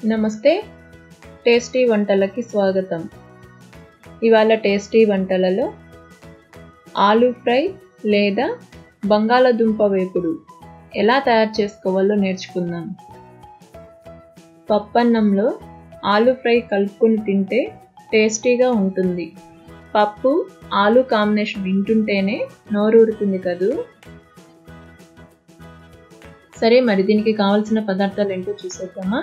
నమస్తే టేస్టీ వంటలకి స్వాగతం ఇవాళ టేస్టీ వంటలలో ఆలూ ఫ్రై లేదా బంగాళదుంప వేపుడు ఎలా తయారు చేసుకోవాలో నేర్చుకుందాం పప్పన్నంలో ఆలూ ఫ్రై కలుపుకొని తింటే టేస్టీగా ఉంటుంది పప్పు ఆలు కాంబినేషన్ వింటుంటేనే నోరూరుతుంది కదూ సరే మరి దీనికి కావాల్సిన పదార్థాలు ఏంటో చూసేద్దామా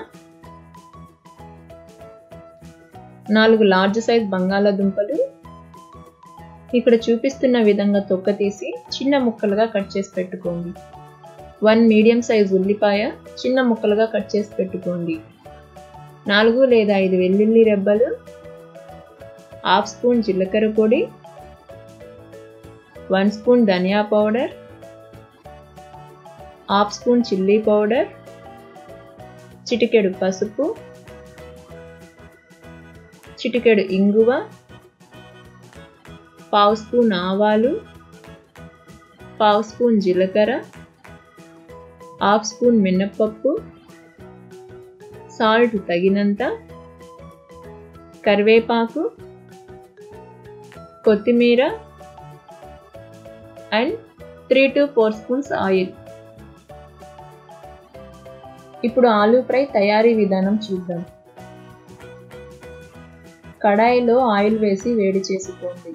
నాలుగు లార్జ్ సైజ్ బంగాళాదుంపలు ఇక్కడ చూపిస్తున్న విధంగా తొక్క తీసి చిన్న ముక్కలుగా కట్ చేసి పెట్టుకోండి వన్ మీడియం సైజ్ ఉల్లిపాయ చిన్న ముక్కలుగా కట్ చేసి పెట్టుకోండి నాలుగు లేదా ఐదు వెల్లుల్లి రెబ్బలు హాఫ్ స్పూన్ జీలకర్ర పొడి వన్ స్పూన్ ధనియా powder half spoon chilli powder చిటికెడు పసుపు చిటికెడు ఇంగువ పావు స్పూన్ ఆవాలు పావు స్పూన్ జీలకర్ర హాఫ్ స్పూన్ మినప్పప్పు సాల్ట్ తగినంత కరివేపాకు కొత్తిమీర and three to four spoons oil ఇప్పుడు ఆలూ ఫ్రై తయారీ విధానం చూద్దాం కడాయిలో ఆయిల్ వేసి వేడి చేసుకోండి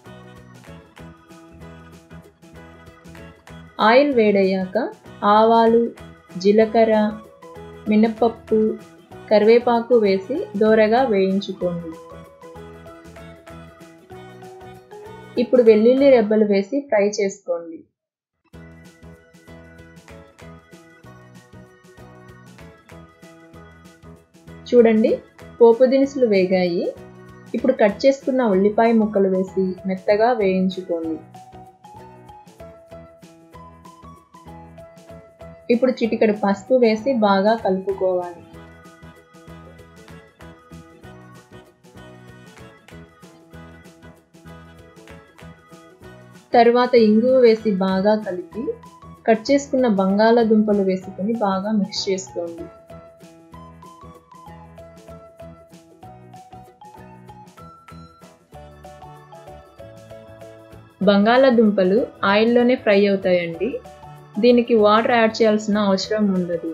ఆయిల్ వేడయ్యాక ఆవాలు జీలకర్ర మినపప్పు కరివేపాకు వేసి దోరగా వేయించుకోండి ఇప్పుడు వెల్లుల్లి రెబ్బలు వేసి ఫ్రై చేసుకోండి చూడండి పోపు దినుసులు వేగాయి ఇప్పుడు కట్ చేసుకున్న ఉల్లిపాయ ముక్కలు వేసి మెత్తగా వేయించుకోండి ఇప్పుడు చిటికెడు పసుపు వేసి బాగా కలుపుకోవాలి తరువాత ఇంగువ వేసి బాగా కలిపి కట్ చేసుకున్న బంగాళాదుంపలు వేసుకొని బాగా మిక్స్ చేసుకోండి బంగాళాదుంపలు ఆయిల్లోనే ఫ్రై అవుతాయండి దీనికి వాటర్ యాడ్ చేయాల్సిన అవసరం ఉండదు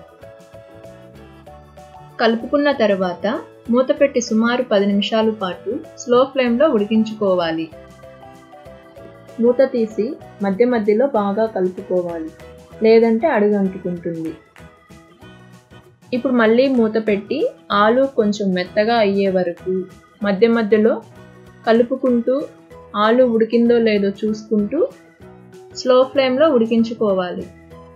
కలుపుకున్న తర్వాత మూత పెట్టి సుమారు పది నిమిషాల పాటు స్లో ఫ్లేమ్లో ఉడికించుకోవాలి మూత తీసి మధ్య మధ్యలో బాగా కలుపుకోవాలి లేదంటే అడుగు అంటుకుంటుంది ఇప్పుడు మళ్ళీ మూత పెట్టి ఆలు కొంచెం మెత్తగా అయ్యే వరకు మధ్య మధ్యలో కలుపుకుంటూ ఆలు ఉడికిందో లేదో చూసుకుంటూ స్లో ఫ్లేమ్లో ఉడికించుకోవాలి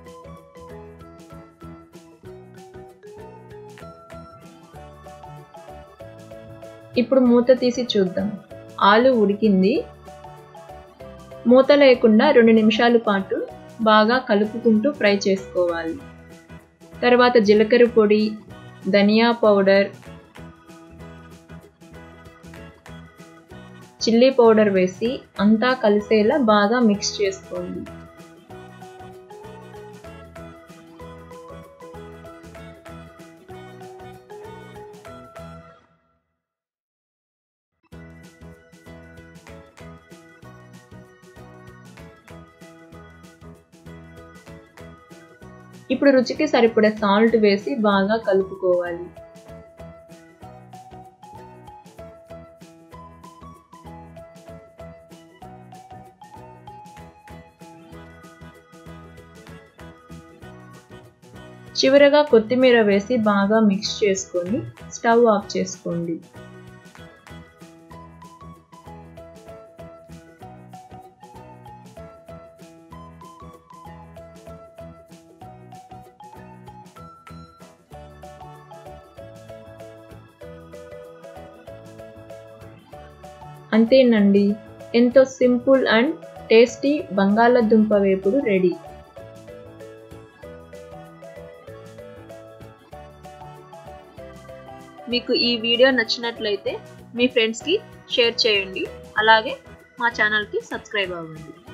ఇప్పుడు మూత తీసి చూద్దాం ఆలు ఉడికింది మూత లేకుండా రెండు నిమిషాల పాటు బాగా కలుపుకుంటూ ఫ్రై చేసుకోవాలి తర్వాత జీలకర్ర పొడి ధనియా పౌడర్ చిల్లీ పౌడర్ వేసి అంతా కలిసేలా బాగా మిక్స్ చేసుకోండి ఇప్పుడు రుచికి సరిపడే సాల్ట్ వేసి బాగా కలుపుకోవాలి చివరగా కొత్తిమీర వేసి బాగా మిక్స్ చేసుకొని స్టవ్ ఆఫ్ చేసుకోండి అంతేనండి ఎంతో సింపుల్ అండ్ టేస్టీ బంగాళదుంప వేపుడు రెడీ మీకు ఈ వీడియో నచ్చినట్లయితే మీ ఫ్రెండ్స్కి షేర్ చేయండి అలాగే మా ఛానల్కి సబ్స్క్రైబ్ అవ్వండి